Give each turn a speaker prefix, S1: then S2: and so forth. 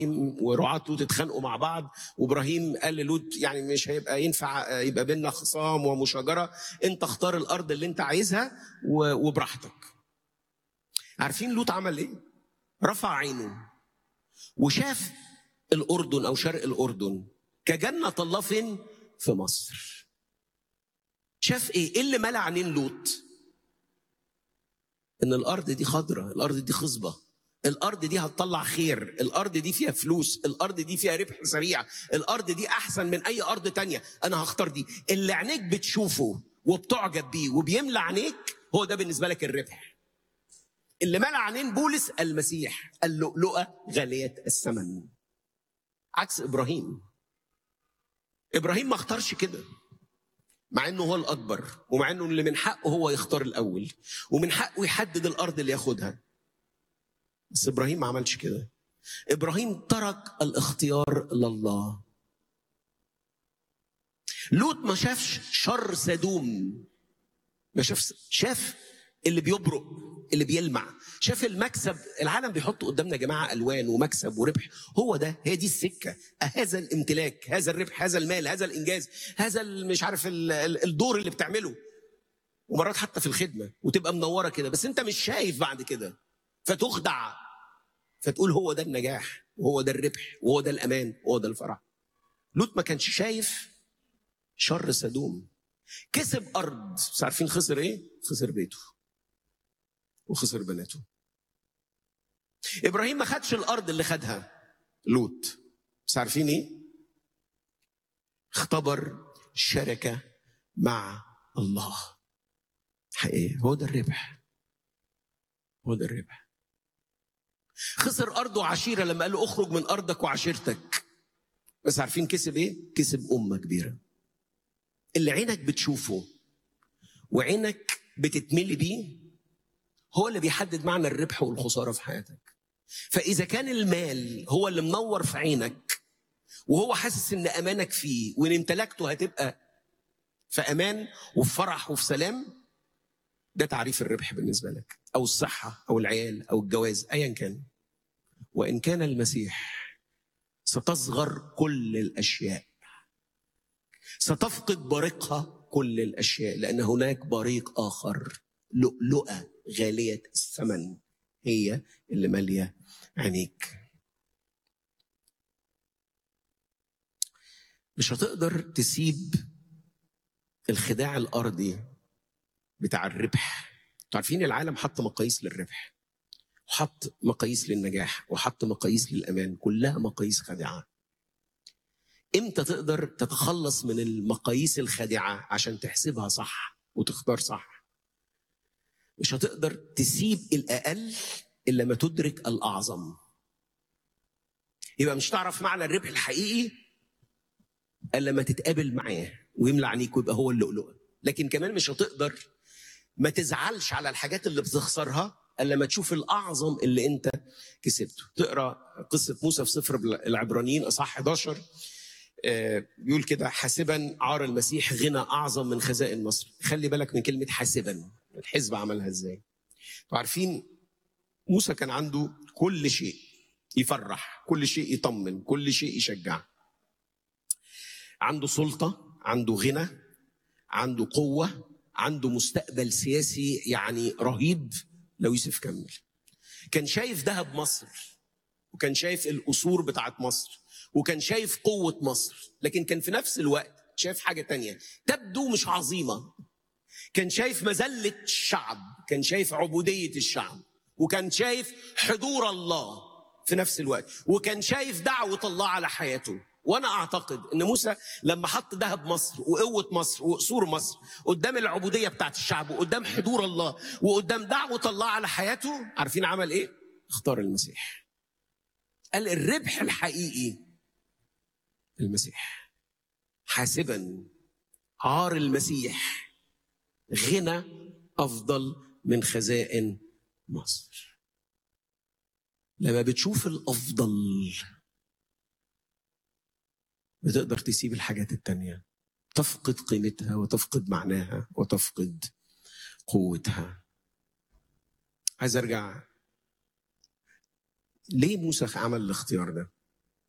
S1: ورعاة لوط اتخانقوا مع بعض وابراهيم قال للوط يعني مش هيبقى ينفع يبقى بيننا خصام ومشاجره انت اختار الارض اللي انت عايزها و- وبراحتك. عارفين لوط عمل ايه؟ رفع عينه وشاف الاردن او شرق الاردن كجنه الله فين؟ في مصر. شاف ايه؟ ايه اللي ملا عينين لوط؟ ان الارض دي خضره، الارض دي خصبه. الارض دي هتطلع خير الارض دي فيها فلوس الارض دي فيها ربح سريع الارض دي احسن من اي ارض تانية انا هختار دي اللي عينيك بتشوفه وبتعجب بيه وبيملى عينيك هو ده بالنسبه لك الربح اللي ملى عينين بولس المسيح اللؤلؤه غاليه الثمن عكس ابراهيم ابراهيم ما اختارش كده مع انه هو الاكبر ومع انه اللي من حقه هو يختار الاول ومن حقه يحدد الارض اللي ياخدها بس ابراهيم ما عملش كده ابراهيم ترك الاختيار لله لوط ما شافش شر سدوم ما شاف شاف اللي بيبرق اللي بيلمع شاف المكسب العالم بيحط قدامنا يا جماعه الوان ومكسب وربح هو ده هي دي السكه هذا الامتلاك هذا الربح هذا المال هذا الانجاز هذا ال- مش عارف ال- ال- الدور اللي بتعمله ومرات حتى في الخدمه وتبقى منوره كده بس انت مش شايف بعد كده فتخدع فتقول هو ده النجاح وهو ده الربح وهو ده الامان وهو ده الفرح لوط ما كانش شايف شر سدوم كسب ارض بس عارفين خسر ايه خسر بيته وخسر بناته ابراهيم ما خدش الارض اللي خدها لوط بس عارفين ايه اختبر شركه مع الله حقيقي هو ده الربح هو ده الربح خسر ارضه وعشيره لما قال له اخرج من ارضك وعشيرتك بس عارفين كسب ايه كسب امه كبيره اللي عينك بتشوفه وعينك بتتملي بيه هو اللي بيحدد معنى الربح والخساره في حياتك فاذا كان المال هو اللي منور في عينك وهو حاسس ان امانك فيه وان امتلكته هتبقى في امان وفي فرح وفي سلام ده تعريف الربح بالنسبه لك او الصحه او العيال او الجواز ايا كان وان كان المسيح ستصغر كل الاشياء ستفقد بريقها كل الاشياء لان هناك بريق اخر لؤلؤه غاليه الثمن هي اللي ماليه عينيك مش هتقدر تسيب الخداع الارضي بتاع الربح انتوا عارفين العالم حط مقاييس للربح وحط مقاييس للنجاح وحط مقاييس للامان كلها مقاييس خادعه امتى تقدر تتخلص من المقاييس الخادعه عشان تحسبها صح وتختار صح مش هتقدر تسيب الاقل الا ما تدرك الاعظم يبقى مش تعرف معنى الربح الحقيقي الا لما تتقابل معاه ويملى عينيك ويبقى هو اللؤلؤه لكن كمان مش هتقدر ما تزعلش على الحاجات اللي بتخسرها الا لما تشوف الاعظم اللي انت كسبته تقرا قصه موسى في سفر العبرانيين اصحاح 11 آه، بيقول كده حاسبا عار المسيح غنى اعظم من خزائن مصر خلي بالك من كلمه حاسبا الحزب عملها ازاي انتوا عارفين موسى كان عنده كل شيء يفرح كل شيء يطمن كل شيء يشجع عنده سلطه عنده غنى عنده قوه عنده مستقبل سياسي يعني رهيب لو يوسف كمل كان شايف ذهب مصر وكان شايف القصور بتاعت مصر وكان شايف قوة مصر لكن كان في نفس الوقت شايف حاجة تانية تبدو مش عظيمة كان شايف مذلة الشعب كان شايف عبودية الشعب وكان شايف حضور الله في نفس الوقت وكان شايف دعوة الله على حياته وانا اعتقد ان موسى لما حط ذهب مصر وقوه مصر وقصور مصر قدام العبوديه بتاعت الشعب وقدام حضور الله وقدام دعوه الله على حياته عارفين عمل ايه؟ اختار المسيح. قال الربح الحقيقي المسيح حاسبا عار المسيح غنى افضل من خزائن مصر. لما بتشوف الافضل بتقدر تسيب الحاجات التانية تفقد قيمتها وتفقد معناها وتفقد قوتها عايز ارجع ليه موسى عمل الاختيار ده